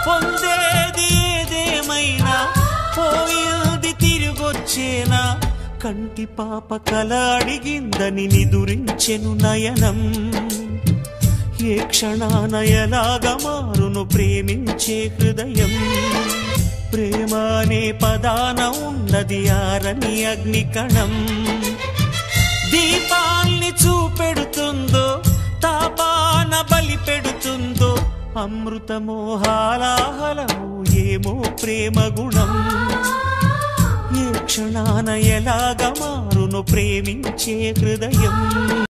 పొందేది ఏదేమైనా పోయింది తిరిగొచ్చేనా కంటి పాప కల అడిగిందని నిదురించెను నయనం ఏ క్షణాన ఎలాగ మారును ప్రేమించే హృదయం ప్రేమ అనే పదాన ఉన్నది ఆరని అగ్ని కణం దీపాల్ని చూపెడుతుందో తాపాన బలి పెడుతుందో అమృతమోహాలాహలము ఏమో ప్రేమ గుణం ఏ క్షణాన ఎలాగ మారును ప్రేమించే హృదయం